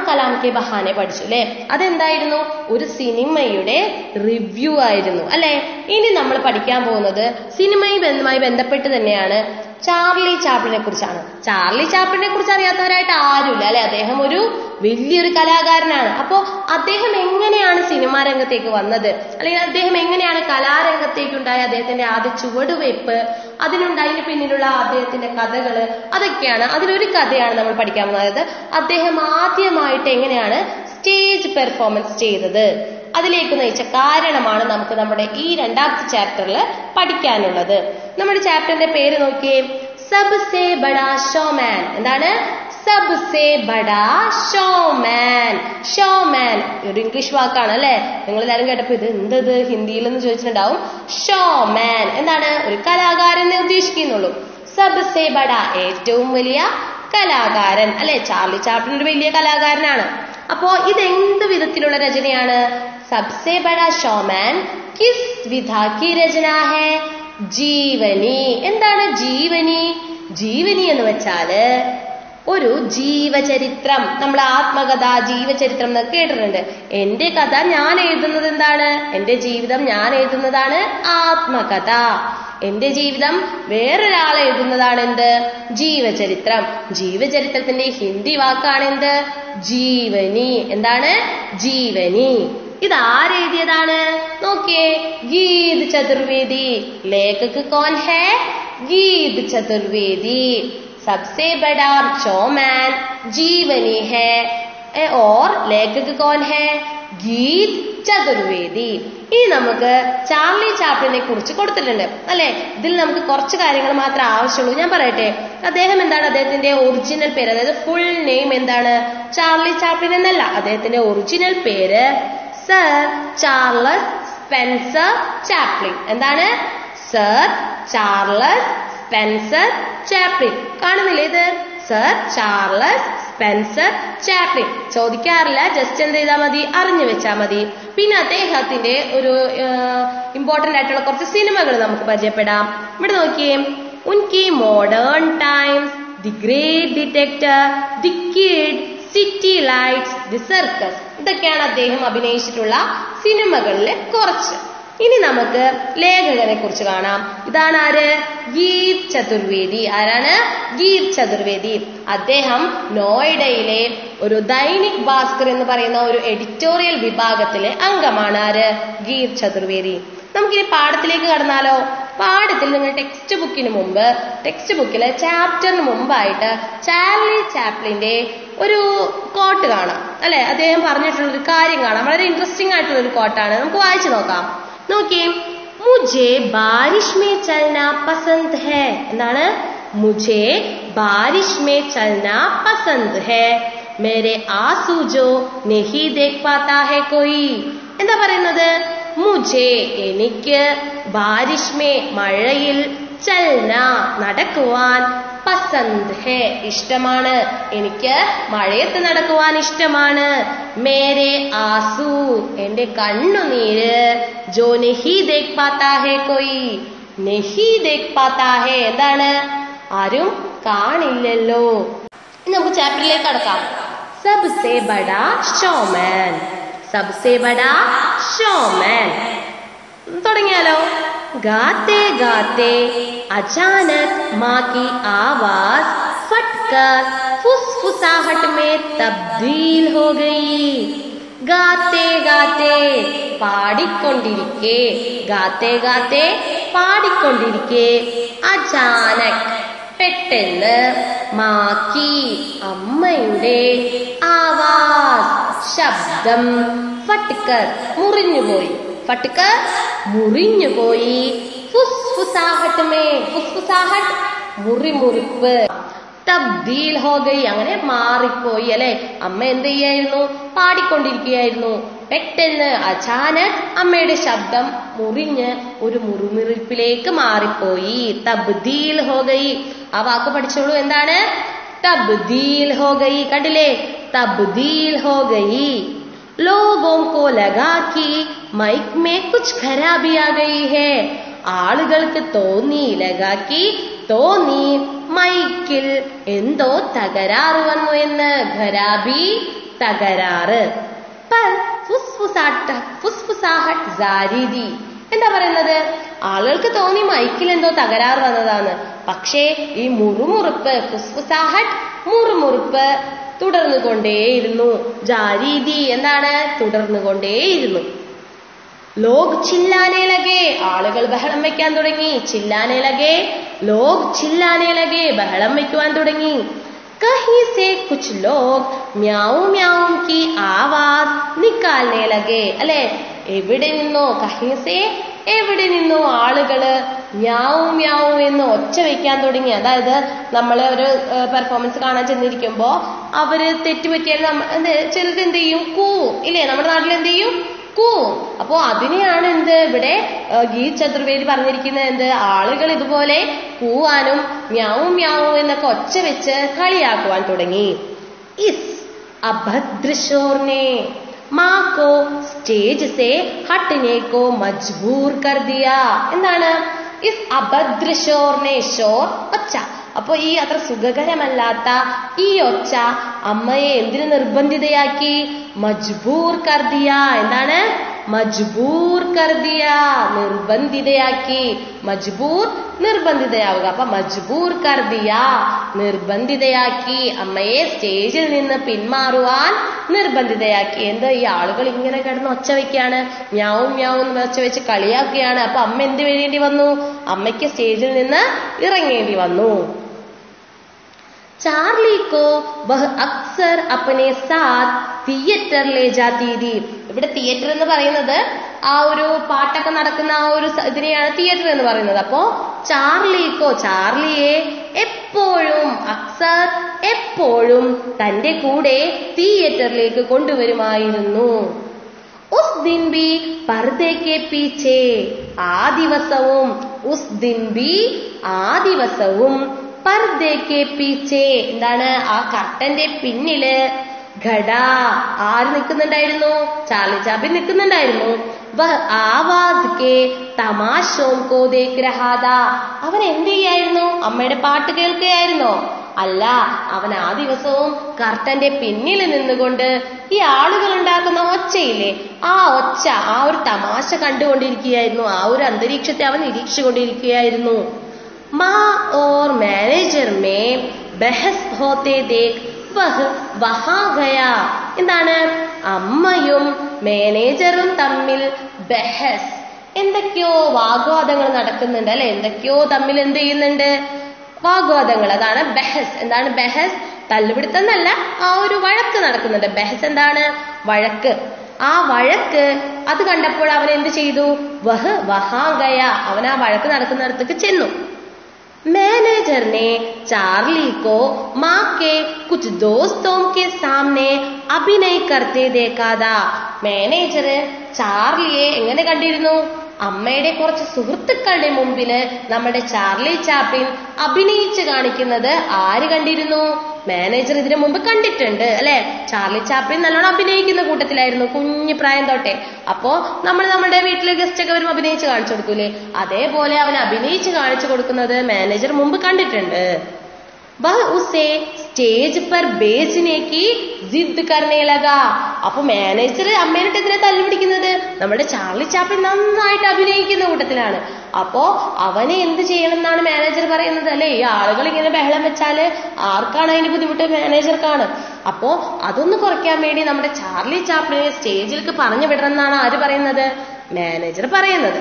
Kalam K ബഹാനെ പഠിച്ചു അല്ലെ അതെന്തായിരുന്നു ഒരു സിനിമയുടെ റിവ്യൂ ആയിരുന്നു അല്ലെ ഇനി നമ്മൾ പഠിക്കാൻ പോകുന്നത് സിനിമയുമായി ബന്ധപ്പെട്ട് തന്നെയാണ് ചാർലി ചാപ്ലിനെ കുറിച്ചാണ് ചാർലി ചാപ്ലിനെ കുറിച്ച് അറിയാത്തവരായിട്ട് ആരുമില്ല അല്ലെ അദ്ദേഹം ഒരു വലിയൊരു കലാകാരനാണ് അപ്പോ അദ്ദേഹം എങ്ങനെയാണ് സിനിമാ രംഗത്തേക്ക് വന്നത് അല്ലെങ്കിൽ അദ്ദേഹം എങ്ങനെയാണ് കലാരംഗത്തേക്ക് ഉണ്ടായ അദ്ദേഹത്തിന്റെ ആദ്യ ചുവടുവയ്പ് അതിനുണ്ടായതിന് പിന്നിലുള്ള അദ്ദേഹത്തിന്റെ കഥകള് അതൊക്കെയാണ് അതിലൊരു കഥയാണ് നമ്മൾ പഠിക്കാൻ പോകുന്നത് അദ്ദേഹം ആദ്യമായിട്ട് എങ്ങനെയാണ് സ്റ്റേജ് പെർഫോമൻസ് ചെയ്തത് അതിലേക്ക് നയിച്ച കാരണമാണ് നമുക്ക് നമ്മുടെ ഈ രണ്ടാമത്തെ ചാപ്റ്ററിൽ പഠിക്കാനുള്ളത് നമ്മുടെ ചാപ്റ്ററിന്റെ പേര് നോക്കിയേ സബ്സെ ബഡാ ഷോമാൻ എന്താണ് സബ്സെ ബഡാ ഷോമാൻ ഷോമാൻ ഒരു ഇംഗ്ലീഷ് വാക്കാണ് അല്ലെ നിങ്ങൾ എല്ലാവരും കേട്ടപ്പോ ഇത് എന്തത് ഹിന്ദിയിലെന്ന് ചോദിച്ചിട്ടുണ്ടാവും ഷോമാൻ എന്താണ് ഒരു കലാകാരൻ ഉദ്ദേശിക്കുന്നുള്ളൂ സബ്സെ ബഡ ഏറ്റവും വലിയ കലാകാരൻ അല്ലെ ചാർലി ചാപ്ലിൻ ഒരു വലിയ കലാകാരനാണ് അപ്പോ ഇത് എന്ത് വിധത്തിലുള്ള രചനയാണ് സബ്സെ ബഡ ഷോമാൻ കിസ് വിധ കി രചന ഹേ ജീവനി എന്താണ് ജീവനി ജീവനി എന്ന് വെച്ചാല് ഒരു ജീവചരിത്രം നമ്മൾ ആത്മകഥ ജീവചരിത്രം എന്നൊക്കെ കേട്ടിട്ടുണ്ട് എന്റെ കഥ ഞാൻ എഴുതുന്നത് എന്താണ് എന്റെ ജീവിതം ഞാൻ എഴുതുന്നതാണ് ആത്മകഥ എന്റെ ജീവിതം വേറൊരാൾ എഴുതുന്നതാണ് എന്ത് ജീവചരിത്രം ജീവചരിത്രത്തിന്റെ ഹിന്ദി വാക്കാണ് എന്ത് ജീവനി എന്താണ് ജീവനി ഇത് ആരെഴുതിയതാണ് നോക്കിയേ ഗീത് ചതുർവേദി ലേഖക് കോൻ ഹേ ഗീത് ചതുർവേദി सबसे बड़ा शोमैन जीवनी है और लेखक कौन है ഗീത് ചതുർവേദി ഇനി നമുക്ക് ചാർലി ചാപ്ലിനെ കുറിച്ച് കൊടുത്തിട്ടുണ്ട് അല്ലെ ഇതിൽ നമുക്ക് കുറച്ച് കാര്യങ്ങൾ മാത്രമേ ആവശ്യമുള്ളൂ ഞാൻ പറയട്ടെ അദ്ദേഹം എന്താണ് അദ്ദേഹത്തിന്റെ ഒറിജിനൽ പേര് അതായത് ഫുൾ നെയിം എന്താണ് ചാർലി ചാപ്ലിൻ എന്നല്ല അദ്ദേഹത്തിന്റെ ഒറിജിനൽ പേര് സർ ചാർലസ് സ്പെൻസർ ചാപ്ലിൻ എന്താണ് സർ ചാർലസ് സ്പെൻസർ ചാപ്ലിൻ കാണുന്നില്ലേ ഇത് സർ ചാർലസ് സ്പെൻസർ ചാപ്ലിൻ ചോദിക്കാറില്ല ജസ്റ്റ് എന്ത് ചെയ്താൽ മതി അറിഞ്ഞു വെച്ചാൽ മതി പിന്നെ അദ്ദേഹത്തിന്റെ ഒരു ഇമ്പോർട്ടന്റ് ആയിട്ടുള്ള കുറച്ച് സിനിമകൾ നമുക്ക് പരിചയപ്പെടാം ഇവിടെ നോക്കിയേ ഉൻകി modern times the great dictator the kid city lights the circus ഇതൊക്കെയാണ് അദ്ദേഹം അഭിനയിച്ചിട്ടുള്ള സിനിമകളിലെ കുറച്ച് ഇനി നമുക്ക് ലേഖകനെ കുറിച്ച് കാണാം ഇതാണ് ആര് ഗീത് ചതുർവേദി ആരാണ് ഗീത് ചതുർവേദി അദ്ദേഹം നോയിഡയിലെ ഒരു ദൈനിക് ഭാസ്കർ എന്ന് പറയുന്ന ഒരു എഡിറ്റോറിയൽ വിഭാഗത്തിലെ അംഗമാണ് ആര് ഗീത് ചതുർവേദി നമുക്കിനി പാഠത്തിലേക്ക് കടന്നാലോ പാഠത്തിൽ നിങ്ങൾ ടെക്സ്റ്റ് ബുക്കിന് മുമ്പ് ടെക്സ്റ്റ് ബുക്കിലെ ചാപ്റ്ററിന് മുമ്പായിട്ട് ചാർലി ചാപ്ലിന്റെ ഒരു കോട്ട് കാണാം അല്ലെ അദ്ദേഹം പറഞ്ഞിട്ടുള്ള ഒരു കാര്യം കാണാം വളരെ ഇൻട്രസ്റ്റിംഗ് ആയിട്ടുള്ള ഒരു കോട്ടാണ് നമുക്ക് വായിച്ചു നോക്കാം നോക്കിയേ മുझे बारिश में चलना पसंद है എന്താണ് मुझे बारिश में चलना पसंद है मेरे आंसू जो नहीं देख पाता है कोई എന്താ പറയുന്നത് മുझे എനിക്ക് ബാരിഷ് മേ മഴയിൽ ചൽന നടക്കുവാൻ പസന്ത് ഹേ ഇഷ്ടമാണ് എനിക്ക് മഴയത്ത് നടക്കുവാൻ ഇഷ്ടമാണ് മേരെ ആസു എന്റെ കണ്ണുനീര് ജോ നെഹി ദേഖ് പാത്താ ഹേ കൊയ് നെഹി ദേഖ് പാത്താ ഹേ എന്താണ് ആരും കാണില്ലല്ലോ ഇനി നമുക്ക് ചാപ്റ്ററിലേക്ക് കടക്കാം സബ്സെ ബഡാ ഷോമാൻ സബ്സെ ബഡാ ഷോമാൻ തുടങ്ങിയാലോ गाते गाते अचानक माँ की आवाज फटकर फुसफुसाहट में तब्दील हो गई गाते गाते പാടിക്കൊണ്ടിരിക്കെ ഗാത്തെ ഗാത്തെ പാടിക്കൊണ്ടിരിക്കെ അചാനക് പെട്ടെന്ന് മാക്കി അമ്മയുടെ ആവാസ് ശബ്ദം ഫട്കർ മുറിഞ്ഞുപോയി ഫട്കർ മുറിഞ്ഞുപോയി ഫുസ്ഫുസാഹട്ട് മേ ഫുസ്ഫുസാഹട്ട് മുറിമുറിപ്പ് തബ്ദീൽ ഹോ ഗയി അങ്ങനെ മാറിപ്പോയി അല്ലെ അമ്മ എന്ത് ചെയ്യായിരുന്നു പാടിക്കൊണ്ടിരിക്കുകയായിരുന്നു പെട്ടെന്ന് അചാനക് അമ്മയുടെ ശബ്ദം മുറിഞ്ഞ് ഒരു മുറിമുറിപ്പിലേക്ക് മാറിപ്പോയി തബ്ദീൽ ഹോ ഗയി ആ വാക്ക് പഠിച്ചോളൂ എന്താണ് തബ്ദീൽ ഹോ ഗയി കണ്ടില്ലേ തബ്ദീൽ ഹോ ഗയി ലോകോं को लगा कि മൈക്ക് മേ കുച്ച് ഖരാബി ആ ഗയി ഹേ ആളുകൾക്ക് തോന്നി ലഗാക്കി തോന്നി മൈക്കിൽ എന്തോ തകരാറ് വന്നു എന്ന് ഖരാബി തകരാറ് പർ ഫുസ്ഫുസാട്ട ഫുസ്ഫുസാഹട്ട് ജാരിദി എന്താ പറയുന്നത് ആളുകൾക്ക് തോന്നി മൈക്കിൽ എന്തോ തകരാറ് വന്നതാണ് പക്ഷേ ഈ മുറുമുറുപ്പ് ഫുസ്ഫുസാഹട്ട് മുറുമുറുപ്പ് തുടർന്നുകൊണ്ടേയിരുന്നു ജാരീതി എന്താണ് തുടർന്നുകൊണ്ടേയിരുന്നു ലോക് ചില്ലാനെ ലഗേ ആളുകൾ ബഹളം വെക്കാൻ തുടങ്ങി ചില്ലാനെ ലഗേ ലോക് ചില്ലാനെ ലഗേ ബഹളം വെക്കുവാൻ തുടങ്ങി കഹി സെ കുച്ച് ലോഗ് മ്യാവും മ്യാവും കി ആവാസ് നിക്കാൽനെ ലഗേ അല്ലെ എവിടെ നിന്നോ കഹിസെ എവിടെ നിന്നോ ആളുകള് മ്യാവും മ്യാവും എന്ന് ഒച്ച വെക്കാൻ തുടങ്ങി അതായത് നമ്മൾ ഒരു പെർഫോമൻസ് കാണാൻ ചെന്നിരിക്കുമ്പോ അവര് തെറ്റുപറ്റിയാൽ നമ്മ എന്ത് ചിലത് എന്ത് ചെയ്യും കൂവും ഇല്ലേ നമ്മുടെ നാട്ടിൽ എന്ത് ചെയ്യും കൂവും അപ്പോ അതിനെയാണ് എന്ത് ഇവിടെ ഗീത് ചതുർവേദി പറഞ്ഞിരിക്കുന്നത് എന്ത് ആളുകൾ ഇതുപോലെ കൂവാനും മ്യാവും മ്യാവും എന്നൊക്കെ ഒച്ച വെച്ച് കളിയാക്കുവാൻ തുടങ്ങി ഇസ് അഭദ്രശോർനെ മാ കോ സ്റ്റേജ് സെ ഹട്ടനെ കോ മജ്ബൂർ കർ ദിയ എന്താണ് ഇസ് അഭദ്രശോർനെ ഷോർ ഒച്ച അപ്പൊ ഈ അത്ര സുഖകരമല്ലാത്ത ഈ ഒച്ച അമ്മയെ എന്തിനു നിർബന്ധിതയാക്കി മജ്ബൂർ കർദിയ എന്താണ് മജ്ബൂർ കർദിയ നിർബന്ധിതയാക്കി മജ്ബൂർ നിർബന്ധിതയാവുക അപ്പൊ മജ്ബൂർ കർദിയ നിർബന്ധിതയാക്കി അമ്മയെ സ്റ്റേജിൽ നിന്ന് പിന്മാറുവാൻ നിർബന്ധിതയാക്കി എന്ത് ഈ ആളുകൾ ഇങ്ങനെ കിടന്ന് ഒച്ച വെക്കാണ് ഞാവും ഞാവും എന്ന് ഒച്ച വെച്ച് കളിയാക്കുകയാണ് അപ്പൊ അമ്മ എന്ത് വേണ്ടി വന്നു അമ്മയ്ക്ക് സ്റ്റേജിൽ നിന്ന് ഇറങ്ങേണ്ടി വന്നു ചാർലി കോ വഹ് അക്സർ അപ്പനെ സാത്ത് തിയേറ്റർ ലേ ജാത്തി തി ഇവിടെ തിയേറ്റർ എന്ന് പറയുന്നത് ആ ഒരു പാട്ടൊക്കെ നടക്കുന്ന ആ ഒരു ഇതിനെയാണ് തിയേറ്റർ എന്ന് പറയുന്നത് അപ്പോ ചാർലിക്കോ ചാർലിയെ എപ്പോഴും അക്സർ എപ്പോഴും തന്റെ കൂടെ തിയേറ്ററിലേക്ക് കൊണ്ടുവരുമായിരുന്നു ഉസ് ദിൻ ബി പർദയ്ക്ക് പീച്ചേ ആ ദിവസവും ഉസ് ദിൻ ബി ആ ദിവസവും പർദയ്ക്ക് പീച്ചേ എന്താണ് ആ കർട്ടന്റെ പിന്നില് ഘട ആര് നിൽക്കുന്നുണ്ടായിരുന്നു ചാർലി ചാപ്പിൻ നിൽക്കുന്നുണ്ടായിരുന്നു ആവാസ് കെ തമാശോം കോ ദേഖ് രഹാദ അവൻ എന്ത് ചെയ്യായിരുന്നു അമ്മയുടെ പാട്ട് കേൾക്കുകയായിരുന്നോ അല്ല അവൻ ആ ദിവസവും കർട്ടന്റെ പിന്നിൽ നിന്നുകൊണ്ട് ഈ ആളുകൾ ഉണ്ടാക്കുന്ന ഒച്ചയില്ലേ ആ ഒച്ച ആ ഒരു തമാശ കണ്ടുകൊണ്ടിരിക്കുകയായിരുന്നു ആ ഒരു അന്തരീക്ഷത്തെ അവൻ നിരീക്ഷിച്ചുകൊണ്ടിരിക്കുകയായിരുന്നു മാ ഓർ മാനേജർ മേ ബഹസ് ഹോത്തെ ദേഖ് വഹ് വഹാ ഗയ എന്താണ് അമ്മയും മാനേജറും തമ്മിൽ ബഹസ് എന്തൊക്കെയോ വാഗ്വാദങ്ങൾ നടക്കുന്നുണ്ട് അല്ലെ എന്തൊക്കെയോ തമ്മിൽ എന്ത് ചെയ്യുന്നുണ്ട് വാഗ്വാദങ്ങൾ അതാണ് ബഹസ് എന്താണ് ബഹസ് തല്ലുപിടുത്തം എന്നല്ല ആ ഒരു വഴക്ക് നടക്കുന്നുണ്ട് ബഹസ് എന്താണ് വഴക്ക് ആ വഴക്ക് അത് കണ്ടപ്പോൾ അവൻ എന്ത് ചെയ്തു വഹ് വഹാഗയ അവൻ ആ വഴക്ക് നടക്കുന്നിടത്തേക്ക് ചെന്നു मैनेजर ने चार्ली को माँ के कुछ दोस्तों के सामने അഭിനയ करते देखा था മാനേജർ ചാർലിയെ എങ്ങനെ കണ്ടിരുന്നു അമ്മയുടെ കുറച്ച് സുഹൃത്തുക്കളുടെ മുമ്പില് നമ്മുടെ ചാർലി ചാപ്പിൻ അഭിനയിച്ച് കാണിക്കുന്നത് ആര് കണ്ടിരുന്നു മാനേജർ ഇതിനു മുമ്പ് കണ്ടിട്ടുണ്ട് അല്ലെ ചാർലി ചാപ്പിൻ നല്ലോണം അഭിനയിക്കുന്ന കൂട്ടത്തിലായിരുന്നു കുഞ്ഞു പ്രായം തൊട്ടേ അപ്പോ നമ്മൾ നമ്മുടെ വീട്ടിലെ ഗസ്റ്റ് ഒക്കെ വരുമ്പോൾ അഭിനയിച്ച് കാണിച്ചു കൊടുക്കൂലേ അതേപോലെ അവൻ അഭിനയിച്ച് കാണിച്ചു കൊടുക്കുന്നത് മാനേജർ മുമ്പ് കണ്ടിട്ടുണ്ട് വഹ് ഉസേ സ്റ്റേജ് पर बेचने की जिद करने लगा അപ്പൊ മാനേജർ അമ്മേനിട്ട് എന്തിനാ തല്ലുപിടിക്കുന്നത് നമ്മുടെ ചാർലി ചാപ്പിൻ നന്നായിട്ട് അഭിനയിക്കുന്ന കൂട്ടത്തിലാണ് അപ്പോ അവനെ എന്ത് ചെയ്യണം എന്നാണ് മാനേജർ പറയുന്നത് അല്ലെ ഈ ആളുകൾ ഇങ്ങനെ ബഹളം വെച്ചാല് ആർക്കാണ് അതിന് ബുദ്ധിമുട്ട് മാനേജർക്കാണ് അപ്പോ അതൊന്ന് കുറയ്ക്കാൻ വേണ്ടി നമ്മുടെ ചാർലി ചാപ്പിനെ സ്റ്റേജിലേക്ക് പറഞ്ഞു വിടണം എന്നാണ് ആര് പറയുന്നത് മാനേജർ പറയുന്നത്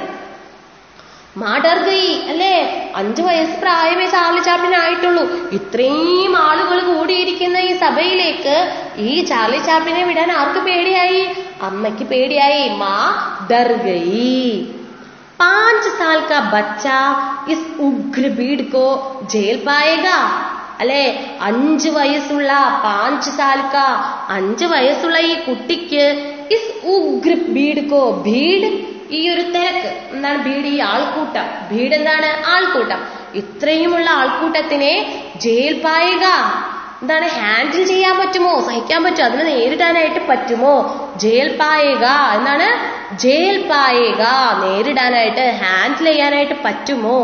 മാടർഗൈ അല്ലേ അഞ്ചു വയസ്സ് പ്രായമേ ചാർലി ചാപ്പിനായിട്ടുള്ളൂ ഇത്രയും ആളുകൾ കൂടിയിരിക്കുന്ന ഈ സഭയിലേക്ക് ഈ ചാർലി ചാപ്പിനെ വിടാൻ ആർക്ക് പേടിയായി അമ്മയ്ക്ക് പേടിയായി മാ ദർഗയി പാഞ്ച് സാൽ കാ ബച്ച ഇസ് ഉഗ്ര ഭീഡ് കോ ജയിൽ പായേഗ അല്ലെ അഞ്ച് വയസ്സുള്ള പാഞ്ച് സാൽക്ക അഞ്ച് വയസ്സുള്ള ഈ കുട്ടിക്ക് ഇസ് ഉഗ്ര ഭീഡ് കോ ഭീഡ് ഈ ഒരു തിരക്ക് എന്താണ് ഭീഡ് ഈ ആൾക്കൂട്ടം ഭീഡ് എന്താണ് ആൾക്കൂട്ടം ഇത്രയുമുള്ള ആൾക്കൂട്ടത്തിനെ ജയിൽ പായുക എന്താണ് ഹാൻഡിൽ ചെയ്യാൻ പറ്റുമോ സഹിക്കാൻ പറ്റുമോ അതിനെ നേരിടാനായിട്ട് പറ്റുമോ ജയിൽ പായുക എന്താണ് ജയിൽ പായുക നേരിടാനായിട്ട് ഹാൻഡിൽ ചെയ്യാനായിട്ട് പറ്റുമോ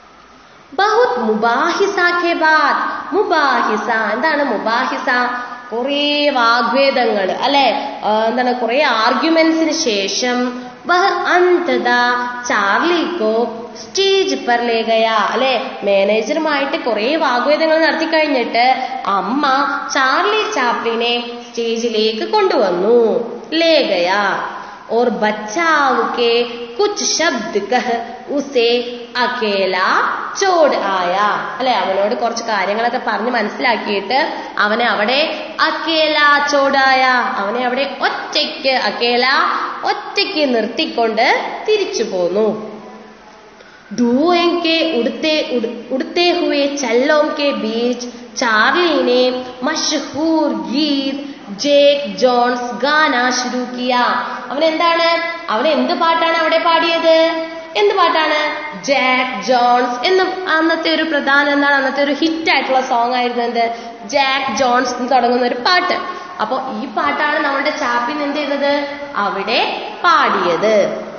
ബഹുത് മുബാഹിസ കെ ബാദ് മുബാഹിസ എന്താണ് മുബാഹിസ കുറേ വാഗ്വേദങ്ങൾ അല്ലെ ആ, എന്താണ് കുറേ ആർഗ്യുമെന്റ്സിന് ശേഷം വഹ് അന്തത ചാർലിക്കോ സ്റ്റേജ് പർ ലേ ഗയാ അല്ലെ മാനേജറുമായിട്ട് കുറേ വാഗ്വേദങ്ങൾ നടത്തി കഴിഞ്ഞിട്ട് അമ്മ ചാർലി ചാപ്ലിനെ സ്റ്റേജിലേക്ക് കൊണ്ടുവന്നു ലേ ഗയാ और बचाव के कुछ शब्द कह उसे अकेला ചോട് ആയ അല്ലെ അവനോട് കുറച്ച് കാര്യങ്ങളൊക്കെ പറഞ്ഞ് മനസ്സിലാക്കിയിട്ട് അവനെ അവിടെ അക്കേല ചോടായ അവനെ അവിടെ ഒറ്റയ്ക്ക് അക്കേല ഒറ്റയ്ക്ക് നിർത്തിക്കൊണ്ട് തിരിച്ചു പോന്നു धुएं के उड़ते उड़, उड़ते हुए चल्लों के बीच चार्ली ने मशहूर गीत ജേക്ക് ജോൺസ് ഗാന ശുരു കിയ അവൻ എന്താണ് അവൻ എന്ത് പാട്ടാണ് അവിടെ പാടിയത് എന്ത് പാട്ടാണ് ജാക്ക് ജോൺസ് എന്നും അന്നത്തെ ഒരു പ്രധാന എന്താണ് അന്നത്തെ ഒരു ഹിറ്റ് ആയിട്ടുള്ള സോങ് ആയിരുന്നു എന്ത് ജാക്ക് ജോൺസ് എന്ന് തുടങ്ങുന്ന ഒരു പാട്ട് അപ്പൊ ഈ പാട്ടാണ് നമ്മളുടെ ചാപ്പിൻ എന്ത് ചെയ്തത് അവിടെ പാടിയത്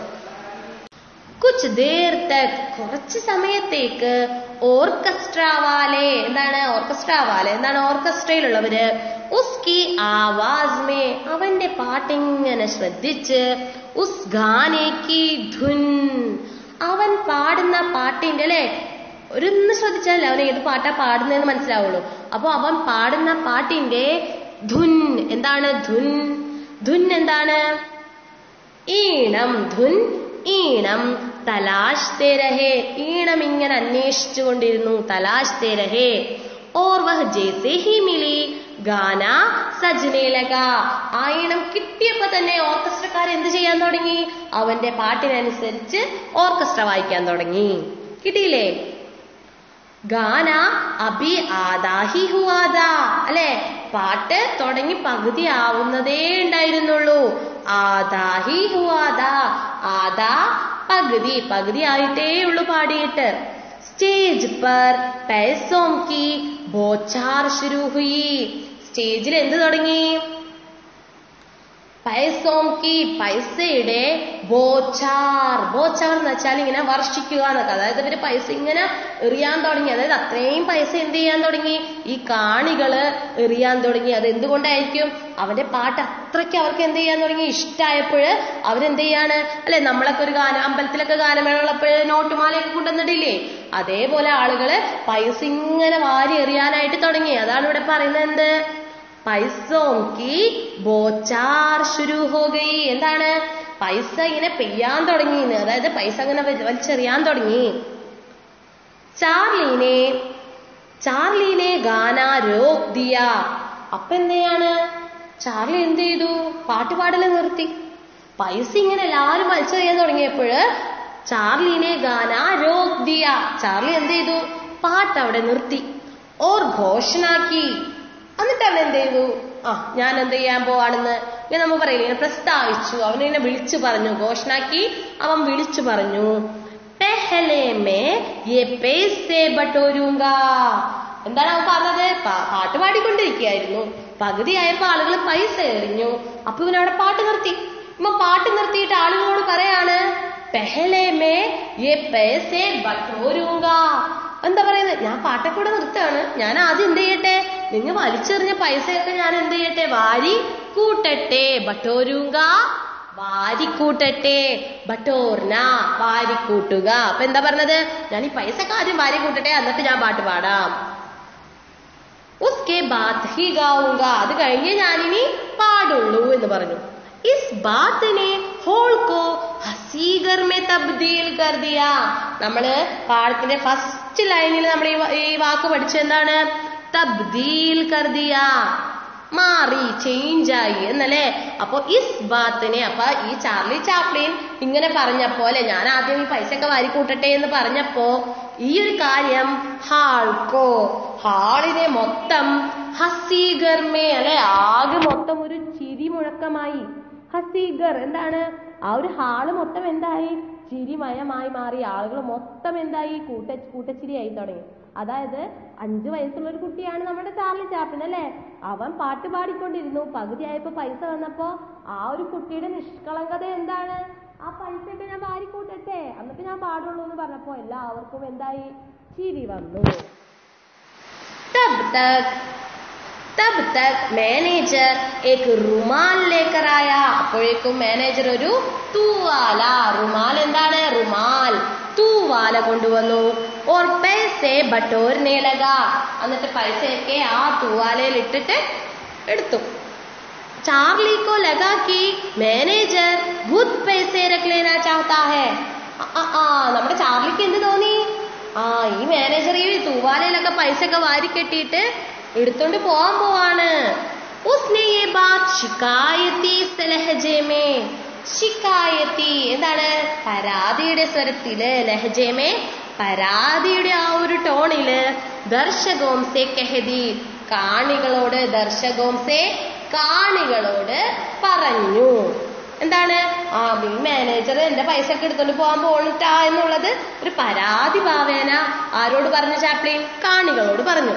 കുച്ച് ദേർ തക് കുറച്ച് സമയത്തേക്ക് ഓർക്കസ്ട്ര വാലെ എന്താണ് ഓർക്കസ്ട്ര വാലെ എന്താണ് ഓർക്കസ്ട്രയിലുള്ളവര് ഉസ്കി ആവാസ് മേ അവന്റെ പാട്ടിങ്ങനെ ശ്രദ്ധിച്ച് ഉസ് ഗാനേക്ക് ധുൻ അവൻ പാടുന്ന പാട്ടിന്റെ അല്ലെ ഒരൊന്ന് ശ്രദ്ധിച്ചാൽ അവൻ ഏത് പാട്ടാ പാടുന്നതെന്ന് മനസ്സിലാവുള്ളൂ അപ്പൊ അവൻ പാടുന്ന പാട്ടിന്റെ ധുൻ എന്താണ് ധുൻ ധുൻ എന്താണ് ഈണം ധുൻ ഈണം തലാശ്തേ രഹേ ഈണം ഇങ്ങനെ അന്വേഷിച്ചു കൊണ്ടിരുന്നു തലാശ്തേ രഹേ ഓർ വഹ് ജേസേ ഹി മിലി ഗാന സജ്നേ ലഗ ആ ഈണം കിട്ടിയപ്പോ തന്നെ ഓർക്കസ്ട്രക്കാർ എന്ത് ചെയ്യാൻ തുടങ്ങി അവന്റെ പാട്ടിനനുസരിച്ച് ഓർക്കസ്ട്ര വായിക്കാൻ തുടങ്ങി കിട്ടിയില്ലേ ഗാന അഭി ആദാഹി ഹുവാദാ അല്ലെ പാട്ട് തുടങ്ങി പകുതി ആവുന്നതേ ഉണ്ടായിരുന്നുള്ളൂ ആദാഹി ഹുവാദാ ആദാ പകുതി പകുതി ആയിട്ടേ ഉള്ളൂ പാടിയിട്ട് സ്റ്റേജ് പർ പൈസോം കി ബോച്ചാർ ശുരു ഹുയി സ്റ്റേജിൽ എന്ത് തുടങ്ങി പൈസോം കി പൈസയുടെ ബോച്ചാർ ബോച്ചാർ എന്ന് വെച്ചാൽ ഇങ്ങനെ വർഷിക്കുക എന്നൊക്കെ അതായത് ഇവര് പൈസ ഇങ്ങനെ എറിയാൻ തുടങ്ങി അതായത് അത്രയും പൈസ എന്ത് ചെയ്യാൻ തുടങ്ങി ഈ കാണികള് എറിയാൻ തുടങ്ങി അത് എന്തുകൊണ്ടായിരിക്കും അവന്റെ പാട്ട് അത്രയ്ക്ക് അവർക്ക് എന്ത് ചെയ്യാൻ തുടങ്ങി ഇഷ്ടമായപ്പോൾ അവരെന്ത് ചെയ്യാണ് അല്ലെ നമ്മളൊക്കെ ഒരു ഗാനം അമ്പലത്തിലൊക്കെ ഗാനമേളയുള്ളപ്പോൾ നോട്ടുമാലയൊക്കെ കൊണ്ടുവന്നിട്ടില്ലേ അതേപോലെ ആളുകള് പൈസ ഇങ്ങനെ വാരി എറിയാനായിട്ട് തുടങ്ങി അതാണ് ഇവിടെ പറയുന്നത് എന്ത് പൈസോം കി ബോച്ചാർ ശുരു ഹോ ഗയി എന്താണ് പൈസ ഇങ്ങനെ പെയ്യാൻ തുടങ്ങി അതായത് പൈസ അങ്ങനെ വ- വലിച്ചെറിയാൻ തുടങ്ങി ചാർലീനെ ചാർലീനെ ഗാന രോക് ദിയ അപ്പൊ എന്തെയാണ് ചാർലി എന്ത് ചെയ്തു പാട്ട് പാടല് നിർത്തി പൈസ ഇങ്ങനെ എല്ലാവരും വലിച്ചെറിയാൻ തുടങ്ങിയപ്പോൾ ചാർലിനെ ഗാന രോക് ദിയ ചാർലി എന്ത് ചെയ്തു പാട്ട് അവിടെ നിർത്തി ഓർ ഘോഷണാക്കി എന്നിട്ട് അവൻ എന്ത് ചെയ്തു ആ ഞാൻ എന്ത് ചെയ്യാൻ പോവാണെന്ന് ഇങ്ങനെ നമ്മൾ പറയില്ലേ ഇങ്ങനെ പ്രസ്താവിച്ചു അവനിങ്ങനെ വിളിച്ചു പറഞ്ഞു ഘോഷണാക്കി അവൻ വിളിച്ചു പറഞ്ഞു പെഹലെ മേ യെ പേസെ ബട്ടോരൂങ്ക എന്താണ് അവൻ പറഞ്ഞത് പാ- പാട്ട് പാടിക്കൊണ്ടിരിക്കുകയായിരുന്നു പകുതിയായപ്പോ ആളുകൾ പൈസ എറിഞ്ഞു അപ്പൊ ഇവൻ അവിടെ പാട്ട് നിർത്തി ഇവൻ പാട്ട് നിർത്തിയിട്ട് ആളുകളോട് പറയാണ് പെഹലെ മേ യെ പേസെ ബട്ടോരൂങ്ക എന്താ പറയുന്നത് ഞാൻ പാട്ടൊക്കെ കൂടെ നിർത്താണ് ഞാൻ ആദ്യം എന്ത് ചെയ്യട്ടെ നിങ്ങൾ വലിച്ചെറിഞ്ഞ പൈസയൊക്കെ ഞാൻ എന്ത് ചെയ്യട്ടെ വാരി കൂട്ടട്ടെ ബട്ടോരൂങ്ക വാരിക്കൂട്ടട്ടെ ബട്ടോർന വാരിക്കൂട്ടുക അപ്പൊ എന്താ പറഞ്ഞത് ഞാൻ ഈ പൈസ ആദ്യം വാരി കൂട്ടട്ടെ എന്നിട്ട് ഞാൻ പാട്ട് പാടാം ഉസ്കെ ബാത് ഹി ഗാവുങ്ക അത് കഴിഞ്ഞ് ഞാനിനി പാടുള്ളൂ എന്ന് പറഞ്ഞു ഇസ് ബാത്തിനെ ഹോൾ കോ ഹസീഗർ മേ തബ്ദീൽ കർ ദിയ നമ്മള് പാഠത്തിന്റെ ഫസ്റ്റ് ലൈനിൽ നമ്മൾ ഈ വ- ഈ വാക്ക് പഠിച്ചത് എന്താണ് തബ്ദീൽ കർ ദിയ മാറി ചേഞ്ച് ആയി എന്നല്ലേ അപ്പൊ ഇസ് ബാത്തിനെ അപ്പൊ ഈ ചാർലി ചാപ്ലിൻ ഇങ്ങനെ പറഞ്ഞപ്പോ അല്ലെ ഞാൻ ആദ്യം ഈ പൈസ ഒക്കെ വാരി കൂട്ടട്ടെ എന്ന് പറഞ്ഞപ്പോ ഈ ഒരു കാര്യം ഹാൾക്കോ ഹാളിനെ മൊത്തം ഹസീഗർമേ അല്ലെ ആകെ മൊത്തം ഒരു ചിരി മുഴക്കമായി ഹസീഗർ എന്താണ് ആ ഒരു ഹാള് മൊത്തം എന്തായി ചിരിമയമായി മാറി ആളുകൾ മൊത്തം എന്തായി കൂട്ട കൂട്ടച്ചിരിയായി തുടങ്ങി അതായത് അഞ്ചു വയസ്സുള്ള ഒരു കുട്ടിയാണ് നമ്മുടെ ചാർലി ചാപ്പിൻ അല്ലേ അവൻ പാട്ട് പാടിക്കൊണ്ടിരുന്നു പകുതിയായപ്പോ പൈസ വന്നപ്പോ ആ ഒരു കുട്ടിയുടെ നിഷ്കളങ്കത എന്താണ് ആ പൈസയൊക്കെ ഞാൻ വാരിക്കൂട്ടട്ടെ എന്നിട്ട് ഞാൻ പാടുള്ളൂ എന്ന് പറഞ്ഞപ്പോ എല്ലാവർക്കും എന്തായി ചിരി വന്നു തബ് തക് തബ് തക് മാനേജർ ഏക് റുമാൽ ലേക്കർ ആയ അപ്പോഴേക്കും മാനേജർ ഒരു തൂവാല റുമാൽ എന്താണ് റുമാൽ തൂവാല കൊണ്ടുവന്നു ഓർ പൈസെ ബട്ടോറിനെ ലഗ എന്നിട്ട് പൈസയൊക്കെ ആ തൂവാലയിൽ ഇട്ടിട്ട് എടുത്തു चार्ली को लगा कि मैनेजर खुद पैसे रख लेना चाहता है ആ, ആ, ആ നമ്മുടെ ചാർലിക്ക് എന്ത് തോന്നി ആ ഈ മാനേജർ ഈ തൂവാലയിലൊക്കെ പൈസ ഒക്കെ വാരി കെട്ടിയിട്ട് എടുത്തോണ്ട് പോവാൻ പോവാണ് ഉസ്നെ യേ ബാത് ശിക്കായത്തി ലഹജെ മേ ശിക്കായത്തി എന്താണ് പരാതിയുടെ സ്വരത്തില് ലഹജേമേ പരാതിയുടെ ആ ഒരു ടോണില് ദർശകോംസെ കെഹദി കാണികളോട് ദർശകോംസെ കാണികളോട് പറഞ്ഞു എന്താണ് ആ ഈ മാനേജർ എന്റെ പൈസ ഒക്കെ എടുത്തോണ്ട് പോകാൻ പോണിട്ടാ എന്നുള്ളത് ഒരു പരാതി ഭാവേന ആരോട് പറഞ്ഞു ചാപ്ലിൻ കാണികളോട് പറഞ്ഞു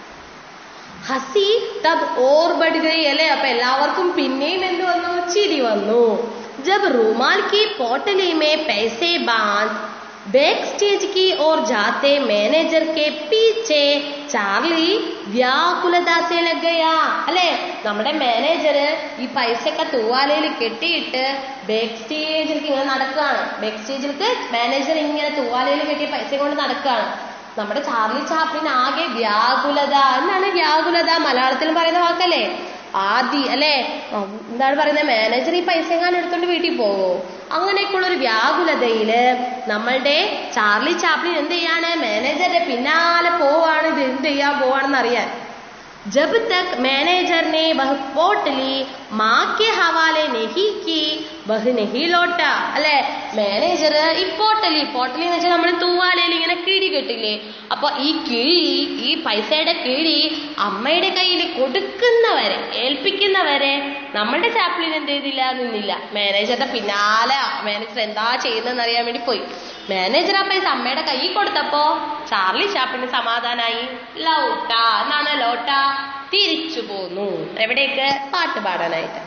ഹസി തബ് ഓർ ബഡ് ഗയി അല്ലേ അപ്പൊ എല്ലാവർക്കും പിന്നെയും എന്ത് വന്നു ചിരി വന്നു ജബ് റുമാൽ की पोटली में पैसे बांध बैक स्टेज की ओर जाते मैनेजर के पीछे ചാർലി വ്യാകുലദാസെ ലഗയ അല്ലെ നമ്മുടെ മാനേജർ ഈ പൈസയൊക്കെ തൂവാലയിൽ കെട്ടിയിട്ട് ബാക്ക് സ്റ്റേജിലേക്ക് ഇങ്ങനെ നടക്കുകയാണ് ബാക്ക് സ്റ്റേജിലേക്ക് മാനേജർ ഇങ്ങനെ തൂവാലയിൽ കെട്ടിയ പൈസ കൊണ്ട് നടക്കുകയാണ് നമ്മുടെ ചാർലി ചാപ്ലിൻ ആകെ വ്യാകുലത എന്നാണ് വ്യാകുലത മലയാളത്തിൽ പറയുന്ന വാക്കല്ലേ ആദി അല്ലെ ആ, എന്താണ് പറയുന്നത് മാനേജർ ഈ പൈസ എങ്ങാനും എടുത്തോണ്ട് വീട്ടിൽ പോവോ അങ്ങനെയൊക്കെയുള്ള ഒരു വ്യാകുലതയില് നമ്മളുടെ ചാർലി ചാപ്ലിൻ എന്ത് ചെയ്യാണ് മാനേജറുടെ പിന്നാലെ പോവാണ് ഇത് എന്ത് ചെയ്യാൻ പോവാണെന്ന് അറിയാൻ जब तक मैनेजर ने वह पोटली माँ के हवाले नहीं की वह नहीं लौटा അല്ലെ മാനേജർ ഈ പോട്ടലി പോട്ടലി എന്ന് വെച്ചാൽ നമ്മൾ തൂവാലയിൽ ഇങ്ങനെ കിഴി കെട്ടില്ലേ അപ്പൊ ഈ കിഴി ഈ പൈസയുടെ കിഴി അമ്മയുടെ കയ്യിൽ കൊടുക്കുന്നവരെ ഏൽപ്പിക്കുന്നവരെ നമ്മളുടെ ചാപ്ലിൻ എന്ത് ചെയ്തില്ല നിന്നില്ല മാനേജറുടെ പിന്നാലെ മാനേജർ എന്താ ചെയ്യുന്നതെന്ന് അറിയാൻ വേണ്ടി പോയി മാനേജർ ആ പൈസ അമ്മയുടെ കയ്യിൽ കൊടുത്തപ്പോ ചാർലി ചാപ്പിന് സമാധാനായി ലൗട്ട എന്നാണ് ലോട്ട തിരിച്ചു പോന്നു എവിടേക്ക് പാട്ട് പാടാനായിട്ട്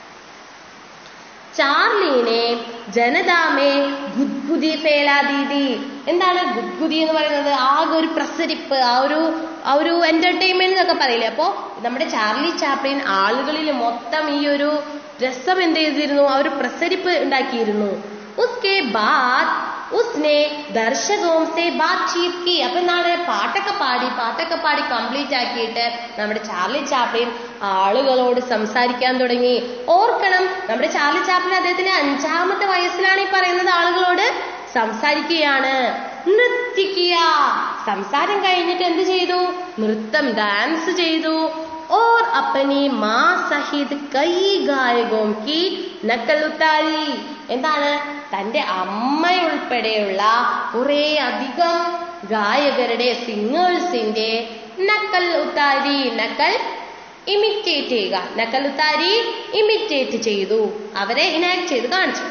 ചാർലിനെ ജനതാമേ ഗുദ്ഗുദി ഫേലാ ദീദി എന്താണ് ഗുദ്ഗുദി എന്ന് പറയുന്നത് ആകെ ഒരു പ്രസരിപ്പ് ആ ഒരു ആ ഒരു എന്റർടൈൻമെന്റ് എന്നൊക്കെ പറയില്ലേ അപ്പോ നമ്മുടെ ചാർലി ചാപ്ലിൻ ആളുകളിൽ മൊത്തം ഈ ഒരു രസം എന്ത് ചെയ്തിരുന്നു ആ ഒരു പ്രസരിപ്പ് ഉണ്ടാക്കിയിരുന്നു ഉസ്കെ ബാദ് ഉസ്നെ ദർശകവും സെ ബാത്ചീത് കി അപ്പൊ എന്താണ് പാട്ടൊക്കെ പാടി പാട്ടൊക്കെ പാടി കംപ്ലീറ്റ് ആക്കിയിട്ട് നമ്മുടെ ചാർലി ചാപ്ലിൻ ആളുകളോട് സംസാരിക്കാൻ തുടങ്ങി ഓർക്കണം നമ്മുടെ ചാർലി ചാപ്ലിൻ അദ്ദേഹത്തിന്റെ അഞ്ചാമത്തെ വയസ്സിലാണ് ഈ പറയുന്നത് ആളുകളോട് സംസാരിക്കുകയാണ് നൃത്തിക്കുക സംസാരം കഴിഞ്ഞിട്ട് എന്ത് ചെയ്തു നൃത്തം ഡാൻസ് ചെയ്തു और अपनी माँ സഹിത് കൈ ഗായകോം കി നക്കൽ ഉത്താരി എന്താണ് തന്റെ അമ്മയുൾപ്പെടെയുള്ള കുറെ അധികം ഗായകരുടെ സിംഗേഴ്സിന്റെ നക്കൽ ഉത്താരി നക്കൽ ഇമിറ്റേറ്റ് ചെയ്യുക നക്കൽ ഉത്താരി ഇമിറ്റേറ്റ് ചെയ്തു അവരെ ഇനാക്ട് ചെയ്ത് കാണിച്ചു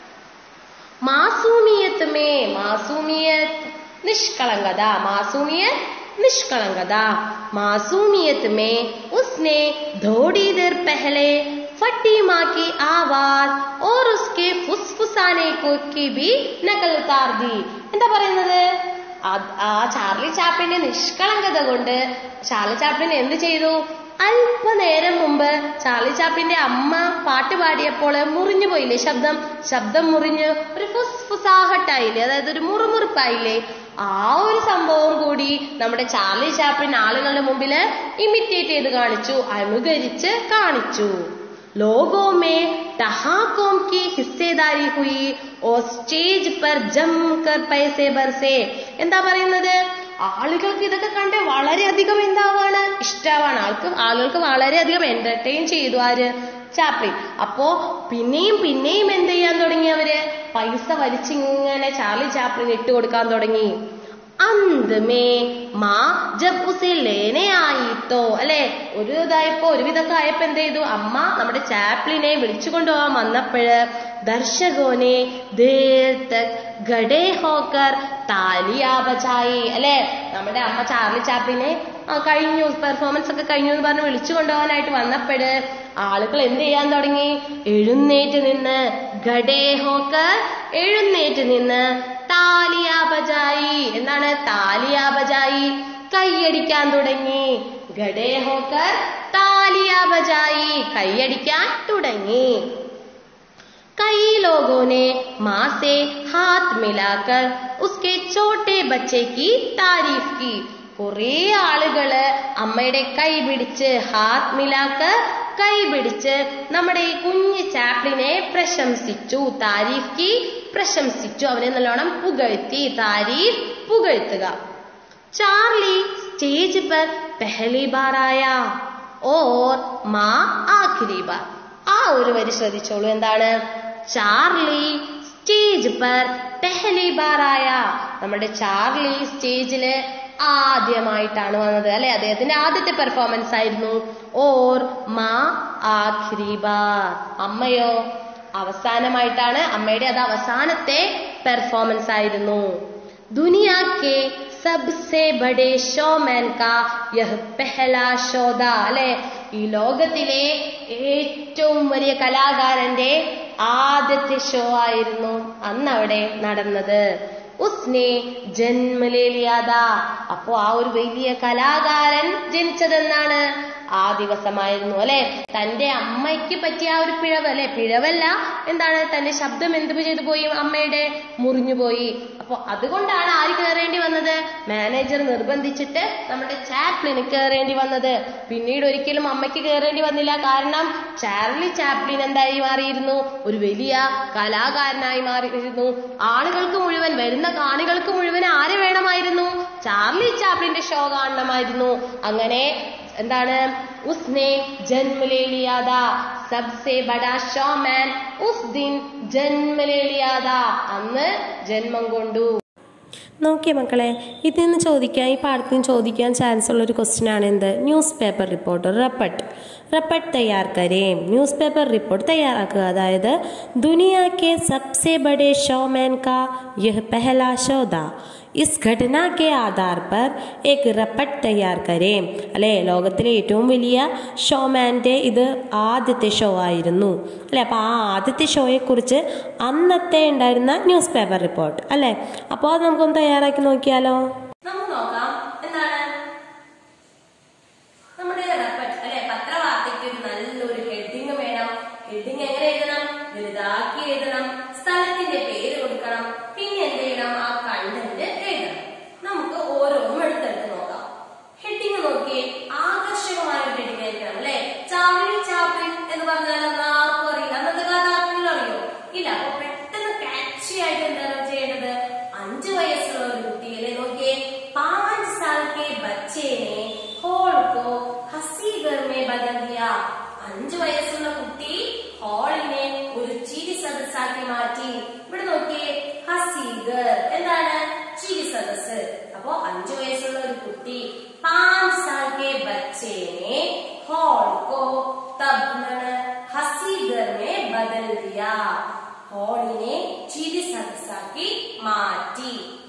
മാസൂമിയത്ത് മേ മാസൂമിയത്ത് നിഷ്കളങ്കത മാസൂമിയത്ത് निष्कलंकता मासूमियत में उसने थोड़ी देर पहले फटी माँ की आवाज और उसके फुसफुसाने को की भी नकल उतार दी എന്താ പറയുന്നത് അത് ആ ചാർലി ചാപ്പിന്റെ നിഷ്കളങ്കത കൊണ്ട് ചാർലി ചാപ്പിൻ എന്ത് ചെയ്തു അല്പനേരം മുമ്പ് ചാർലി ചാപ്പിന്റെ അമ്മ പാട്ട് പാടിയപ്പോൾ മുറിഞ്ഞു പോയില്ലേ ശബ്ദം ശബ്ദം മുറിഞ്ഞ് ഒരു ഫുസ് ഫുസാഹട്ടായില്ലേ അതായത് ഒരു മുറുമുറുപ്പായില്ലേ ആ ഒരു സംഭവം കൂടി നമ്മുടെ ചാർലി ചാപ്പിൻ ആളുകളുടെ മുമ്പിൽ ഇമിറ്റേറ്റ് ചെയ്ത് കാണിച്ചു അനുകരിച്ച് കാണിച്ചു लोगों में ठहाकों की हिस्सेदारी हुई और സ്റ്റേജ് पर ജംകർ പൈസെ ബർസെ എന്താ പറയുന്നത് ആളുകൾക്ക് ഇതൊക്കെ കണ്ട് വളരെയധികം എന്താവാണ് ഇഷ്ടമാണ് ആൾക്ക് ആളുകൾക്ക് വളരെയധികം എന്റർടൈൻ ചെയ്തു ആര് ചാപ്ലിൻ അപ്പോ പിന്നെയും പിന്നെയും എന്ത് ചെയ്യാൻ തുടങ്ങി അവര് പൈസ വലിച്ചിങ്ങനെ ചാർലി ചാപ്ലിൻ ഇട്ട് കൊടുക്കാൻ തുടങ്ങി അന്ത് മേ മാ ജബ് ഉസെ ലേനെ ആയിട്ടോ അല്ലെ ഒരു ഇതായപ്പോ ഒരുവിധമൊക്കെ ആയപ്പോ എന്ത് ചെയ്തു അമ്മ നമ്മുടെ ചാപ്ലിനെ വിളിച്ചു കൊണ്ടുപോകാൻ വന്നപ്പോഴ് ദർശകോനെ ദേർ തക് ഘടേ ഹോക്കർ താലിയാ ബജായി അല്ലെ നമ്മുടെ അമ്മ ചാർലി ചാപ്ലിനെ ആ കഴിഞ്ഞു പെർഫോമൻസ് ഒക്കെ കഴിഞ്ഞു എന്ന് പറഞ്ഞ് വിളിച്ചു കൊണ്ടുപോകാനായിട്ട് വന്നപ്പോഴ് ആളുകൾ എന്ത് ചെയ്യാൻ തുടങ്ങി എഴുന്നേറ്റ് നിന്ന് ഘടേ ഹോക്കർ എഴുന്നേറ്റ് നിന്ന് താലിയാ ബജായി എന്താണ് താലിയാ ബജായി കൈയടിക്കാൻ തുടങ്ങി ഘടേ ഹോക്കർ താലിയ ബജായി കൈയടിക്കാൻ തുടങ്ങി कई लोगों ने माँ से हाथ मिलाकर उसके छोटे बच्चे की तारीफ की കുറെ ആളുകള് അമ്മയുടെ കൈ പിടിച്ച് ഹാത്ത് മിലാക്കർ കൈ പിടിച്ച് നമ്മുടെ ഈ കുഞ്ഞു ചാപ്ലിനെ പ്രശംസിച്ചു താരീഫ് കി പ്രശംസിച്ചു അവനെ നല്ലോണം പുകഴ്ത്തി താരീഫ് പുകഴ്ത്തുക चार्ली स्टेज पर पहली बार आया और माँ आखिरी बार ആ ഒരു വരി ശ്രദ്ധിച്ചോളൂ എന്താണ് ചാർലി സ്റ്റേജ് പർ പെഹലി ബാറായ നമ്മുടെ ചാർലി സ്റ്റേജില് ആദ്യമായിട്ടാണ് വന്നത് അല്ലെ അദ്ദേഹത്തിന്റെ ആദ്യത്തെ പെർഫോമൻസ് ആയിരുന്നു ഓർ മാ ആഖിരി ബാർ അമ്മയോ അവസാനമായിട്ടാണ് അമ്മയുടെ അത് അവസാനത്തെ പെർഫോമൻസ് ആയിരുന്നു दुनिया के सबसे बड़े शोमैन का यह पहला शोध അല്ലെ ഈ ലോകത്തിലെ ഏറ്റവും വലിയ കലാകാരന്റെ ആദ്യത്തെ ഷോ ആയിരുന്നു അന്ന് അവിടെ നടന്നത് ഉസ്നെ ജന്മലേലിയാത അപ്പോ ആ ഒരു വലിയ കലാകാരൻ ജനിച്ചതെന്നാണ് ആ ദിവസമായിരുന്നു അല്ലെ തന്റെ അമ്മയ്ക്ക് പറ്റിയ ആ ഒരു പിഴവ് അല്ലെ പിഴവല്ല എന്താണ് തന്റെ ശബ്ദം എന്ത് ചെയ്തു പോയി അമ്മയുടെ മുറിഞ്ഞുപോയി അപ്പൊ അതുകൊണ്ടാണ് ആര് കയറേണ്ടി വന്നത് മാനേജർ നിർബന്ധിച്ചിട്ട് നമ്മുടെ ചാപ്ലിന് കയറേണ്ടി വന്നത് പിന്നീട് ഒരിക്കലും അമ്മയ്ക്ക് കയറേണ്ടി വന്നില്ല കാരണം ചാർലി ചാപ്ലിൻ എന്തായി മാറിയിരുന്നു ഒരു വലിയ കലാകാരനായി മാറിയിരുന്നു ആളുകൾക്ക് മുഴുവൻ വരുന്ന കാണികൾക്ക് മുഴുവൻ ആര് വേണമായിരുന്നു ചാർലി ചാപ്ലിന്റെ ഷോ കാണണമായിരുന്നു അങ്ങനെ എന്താണ് ഉസ്നെ ജന്മലേ ലിയാദ സബ്സെ ബഡാ ഷോമാൻ ഉസ് ദിൻ ജന്മലേ ലിയാദ അന്ന് ജന്മം കൊണ്ടു നോക്കിയ മക്കളെ ഇതിൽ നിന്ന് ചോദിക്കാൻ ഈ പാഠത്തിൽ നിന്ന് ചോദിക്കാൻ ചാൻസ് ഉള്ള ഒരു ക്വസ്റ്റ്യൻ ആണ് എന്ത് ന്യൂസ് പേപ്പർ റിപ്പോർട്ട് റപ്പട്ട് റപ്പട്ട് തയ്യാർ കരേം ന്യൂസ് പേപ്പർ റിപ്പോർട്ട് തയ്യാറാക്കുക അതായത് ദുനിയ के सबसे बड़े शोमैन का यह पहला शो था इस घटना के आधार पर एक റപ്പട്ട് തയ്യാർ കരേം അല്ലെ ലോകത്തിലെ ഏറ്റവും വലിയ ഷോമാൻ്റെ ഇത് ആദ്യത്തെ ഷോ ആയിരുന്നു അല്ലെ അപ്പോൾ ആ ആദ്യത്തെ ഷോയെക്കുറിച്ച് അന്നത്തെ ഉണ്ടായിരുന്ന ന്യൂസ് പേപ്പർ റിപ്പോർട്ട് അല്ലെ അപ്പോൾ അത് നമുക്കൊന്ന് തയ്യാറാക്കി നോക്കിയാലോ നമുക്ക് നോക്കാം എന്താണ് നമ്മുടെ റെപ്പറ്റ് അല്ലെ പത്രവാർത്തയ്ക്ക് ഒരു നല്ലൊരു ഹെഡിങ് വേണം ഹെഡിങ് എങ്ങനെ എഴുതണം വലുതാക്കി എഴുതണം സ്ഥലത്തിന്റെ പേര് കൊടുക്കണം പിന്നെ എന്ത് ചെയ്യണം ആ കണ്ടന്റ് എഴുതണം നമുക്ക് ഓരോന്നും എടുത്തെടുത്ത് നോക്കാം ഹെഡിങ് നോക്കി ആകർഷകമായ ഒരു ഹെഡിങ് ആയിരിക്കണം അല്ലെ ചാർലി ചാപ്ലിൻ എന്ന് പറഞ്ഞാൽ അന്ന് ആർക്കും അറിയില്ല അന്നത്തെ കാലത്ത് ആർക്കെങ്കിലും അറിയോ ഇല്ല അപ്പൊ പെട്ടെന്ന് കാച്ചി ആയിട്ട് എന്താണ് ചെയ്യേണ്ടത് അഞ്ചു വയസ്സുള്ള ഒരു കുട്ടിയെ നോക്കിയേ പാഞ്ച് സാൽ കെ ബച്ചേനെ ഹോൾ കോ ഹസി ഘർ മേ ബദൽ ദിയ അഞ്ചു വയസ്സുള്ള കുട്ടി ഹാളിനെ ഒരു ചിരി സദസ്സാക്കി മാറ്റി ഇവിടെ നോക്കിയേ ഹസീഗർ എന്താണ് ചിരി സദസ് അപ്പോ അഞ്ചു വയസ്സുള്ള ഒരു കുട്ടി പാഞ്ച് സാൽ കെ ബച്ചേനെ ഹോൾ കോ തബ് എന്താണ് ഹസീഗർ മേ ബദൽ ദിയ ഹോളിനെ ചിരി സദസ്സാക്കി മാറ്റി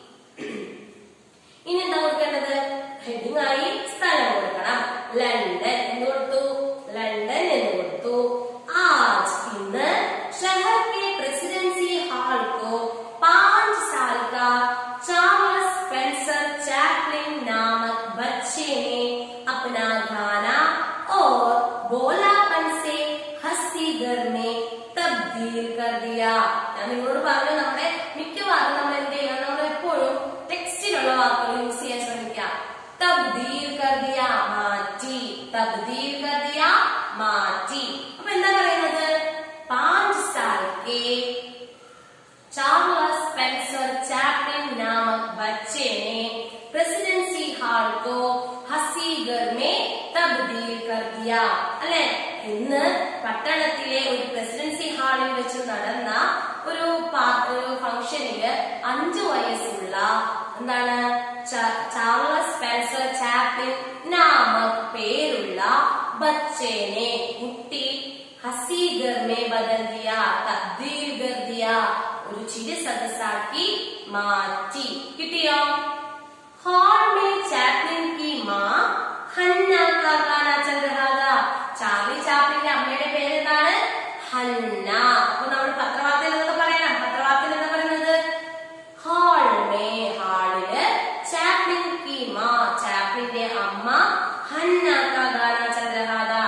ഇനി എന്താ കൊടുക്കേണ്ടത് ഹെഡിങ് ആയി സ്ഥലം കൊടുക്കണം ലണ്ടൻ എന്ന് കൊടുത്തു ലണ്ടൻ എന്ന് കൊടുത്തു ആജ് ഇന്ന് शहर के प्रेसिडेंसी हॉल को पांच साल का चार्ल्स स्पेंसर चैपलिन नामक बच्चे ने अपना गाना और बोलापन से हस्ती घर में തബ്ദീൽ കർ ദിയ ഞാൻ നിങ്ങളോട് പറഞ്ഞു നമ്മുടെ മിക്കവാറും നമ്മൾ എന്ത് ചെയ്യണം നമ്മൾ എപ്പോഴും ടെക്സ്റ്റിലുള്ള വാക്കുകൾ യൂസ് ചെയ്യാൻ ശ്രമിക്കാം തബ്ദീൽ കർ ദിയ മാറ്റി തബ്ദീൽ കർ ദിയ മാറ്റി അപ്പൊ എന്താ പറയുന്നത് പാഞ്ച് സാൽ കെ चार्ल्स स्पेंसर चैपलिन नामक बच्चे ने प्रेसिडेंसी हॉल को हसी घर में तब्दील कर दिया അല്ലെ ഇന്ന് പട്ടണത്തിലെ ഒരു പ്രസിഡൻസി ഹാളിൽ വെച്ച് നടന്ന ഒരു പാ- ഒരു ഫംഗ്ഷനില് അഞ്ചു വയസ്സുള്ള എന്താണ് ച- ചാർലസ് സ്പെൻസർ ചാപ്ലിൻ നാമക് പേരുള്ള ബച്ചേനെ കുട്ടി ഹസി घर में बदल दिया तब्दील कर दिया ഒരു ചിരി സദസ്സാക്കി മാറ്റി കിട്ടിയോ हॉल में चैपलिन की माँ ഹന്ന का गाना चल रहा था ചാർലി ചാപ്ലിന്റെ അമ്മയുടെ പേര് എന്താണ് ഹന്ന അപ്പൊ നമ്മൾ പത്രവാർത്തയിൽ എന്തൊക്കെ പറയണം പത്രവാർത്തയിൽ എന്താ പറയുന്നത് ഹാൾ മേ ഹാളില് ചാപ്ലിൻ की माँ ചാപ്ലിന്റെ അമ്മ ഹന്ന का गाना चल रहा था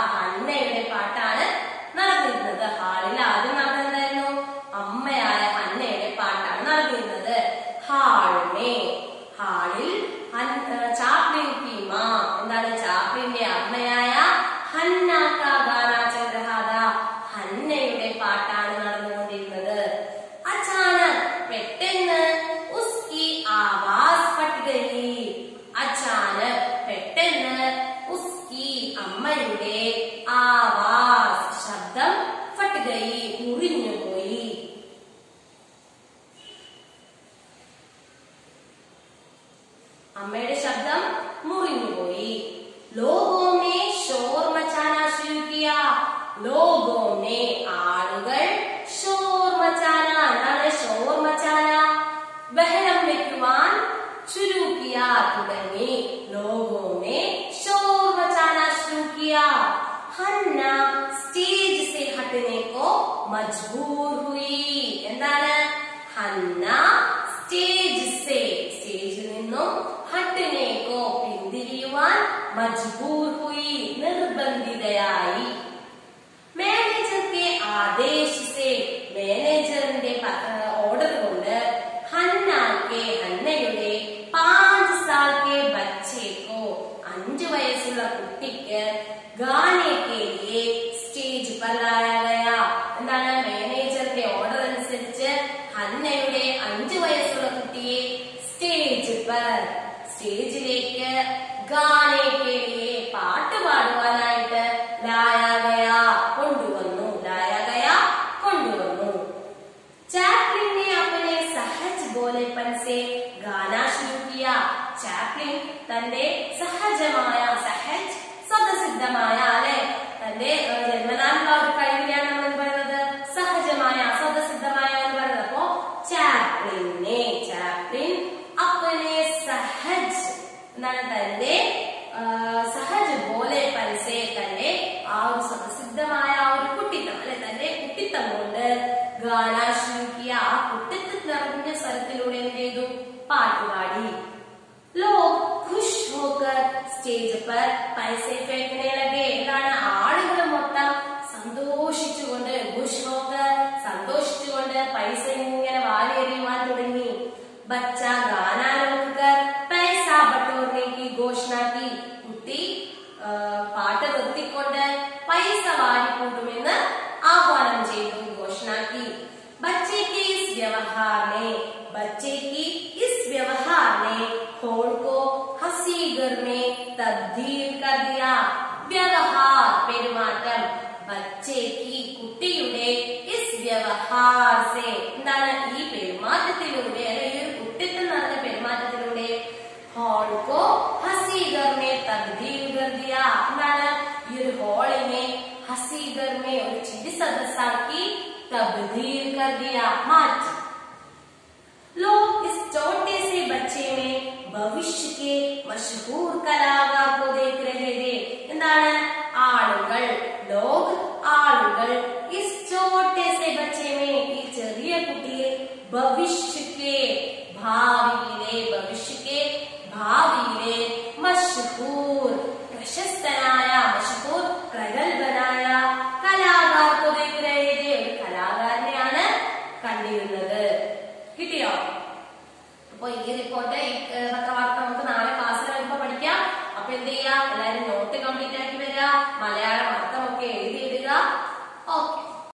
ഹന്ന കാ ഗാനാ ചൽ രഹാ ഥാ ഹന്നയുടെ പാട്ടാണ് നടന്നുകൊണ്ടിരുന്നത് അച്ചാനക് പെട്ടെന്ന് ഉസ്കി ആവാസ് ഫട്ട് ഗയി അച്ചാനക് പെട്ടെന്ന് ഉസ്കി അമ്മയുടെ ആവാസ് ശബ്ദം ഫട്ട് ഗയി മുറിഞ്ഞുപോയി അമ്മയുടെ ശബ്ദം മുറിഞ്ഞുപോയി ലോകോനെ ഷോർ മച്ചാന ശുരു കിയ ലോകോനെ ആളുകൾ ഷോർ മച്ചാന എന്താണ് ഷോർ മച്ചാന ബഹളം വെക്കുവാൻ ശുരു കിയ തുടങ്ങി ലോകോനെ ഷോർ മച്ചാന ശുരു കിയ ഹന്ന സ്റ്റേജ് സെ ഹട്ടനെ കോ മജ്ബൂർ ഹുയി എന്താണ് ഹന്ന സ്റ്റേജ് സെ സ്റ്റേജിൽ നിന്നും ഹട്ടിനേക്കോ പിന്തിരിയുവാൻ മജ്ബൂർ ഹുയി നിർബന്ധിതയായി മാനേജർ കെ ആദേശ് സെ മാനേജറിന്റെ ഓർഡർ കൊണ്ട് ഹന്ന കെ ഹന്നയുടെ പാഞ്ച് സാൽ കെ ബച്ചേക്കോ അഞ്ചു വയസ്സുള്ള കുട്ടിക്ക് ഗാനെ കെ ലിയെ സ്റ്റേജ് पर लाया गया എന്താണ് മാനേജറിന്റെ ഓർഡർ അനുസരിച്ച് ഹന്നയുടെ അഞ്ചു വയസ്സുള്ള കുട്ടിയെ സ്റ്റേജ് പർ സ്റ്റേജിലേക്ക് ഗാനെ കെ ലിയെ പാട്ട് പാടുവാനായിട്ട് ലായ ഗയ കൊണ്ടുവന്നു ലായ ഗയ കൊണ്ടുവന്നു ചാപ്ലിൻ ने अपने सहज बोलेपन से गाना शुरू किया ചാപ്ലിൻ തന്റെ സഹജമായ സഹജ് സ്വതസിദ്ധമായ അല്ലെ തന്റെ ഏഹ്, ജന്മനാലുള്ള ഒരു കഴിവിനെയാണ് നമ്മൾ എന്ത് പറയുന്നത് സഹജമായ സ്വതസിദ്ധമായ എന്ന് പറയുന്നത് അപ്പോ ചാപ്ലിനെ ചാപ്ലിൻ അപ്പനെ സഹജ് എന്താണ് തന്റെ ആ, സഹജ് പോലെ പൻസെ തന്റെ ആ ഒരു സ്വതസിദ്ധമായ ആ ഒരു കുട്ടിത്തം അല്ലെ തന്റെ കുട്ടിത്തം കൊണ്ട് ഗാനാ ശുരുക്കിയ ആ കുട്ടിത്തം നിറഞ്ഞ സ്വരത്തിലൂടെ എന്ത് ചെയ്തു പാട്ടുപാടി ലോക് ഖുഷ് ഹോക്കർ സ്റ്റേജ് पर पैसे फेंकने लगे എന്താണ് ആളുകൾ മൊത്തം സന്തോഷിച്ചുകൊണ്ട് ഖുഷ് ഹോക്കർ സന്തോഷിച്ചുകൊണ്ട് പൈസ ഇങ്ങനെ വാരിയെറിയുവാൻ തുടങ്ങി ബച്ച ഗാന നോക്കർ പൈസ ബട്ടോർനെ की घोषणा की കുട്ടി ആ, പാട്ട് നിർത്തിക്കൊണ്ട് പൈസ വാരിക്കൂട്ടുമെന്ന് ആഹ്വാനം ചെയ്തു ഘോഷണാക്കി बच्चे के इस व्यवहार ने बच्चे की इस व्यवहार ने होड़ को हंसी घर में तब्दील कर दिया വ്യവഹാർ പെരുമാറ്റം ബച്ചേക്ക് കുട്ടിയുടെ ഇസ് വ്യവഹാർ സെ എന്താണ് ഈ പെരുമാറ്റത്തിലൂടെ അല്ലെങ്കിൽ ഈ ഒരു കുട്ടിത്തം നടന്ന പെരുമാറ്റത്തിലൂടെ ഹോൾക്കോ ഹസീഗറിനെ തബ്ദീൽ കർ ദിയ എന്താണ് ഈ ഒരു ഹോളിനെ ഹസീഗറിനെ ഒരു ചിരി സദസ്സാക്കി തബ്ദീൽ കർ ദിയ മാറ്റി लोग इस छोटे से बच्चे में भविष्य के मशहूर कलाकार को देख रहे थे എന്താണ് ആളുകൾ ലോക് ആളുകൾ ഇസ് ചോട്ടെ സെ ബച്ചെ മേ ഈ ചെറിയ കുട്ടിയെ ഭവിഷ്യക്കെ ഭാവിയിലെ ഭവിഷ്യക്കെ ഭാവിയിലെ മഷഹൂർ പ്രശസ്തനായ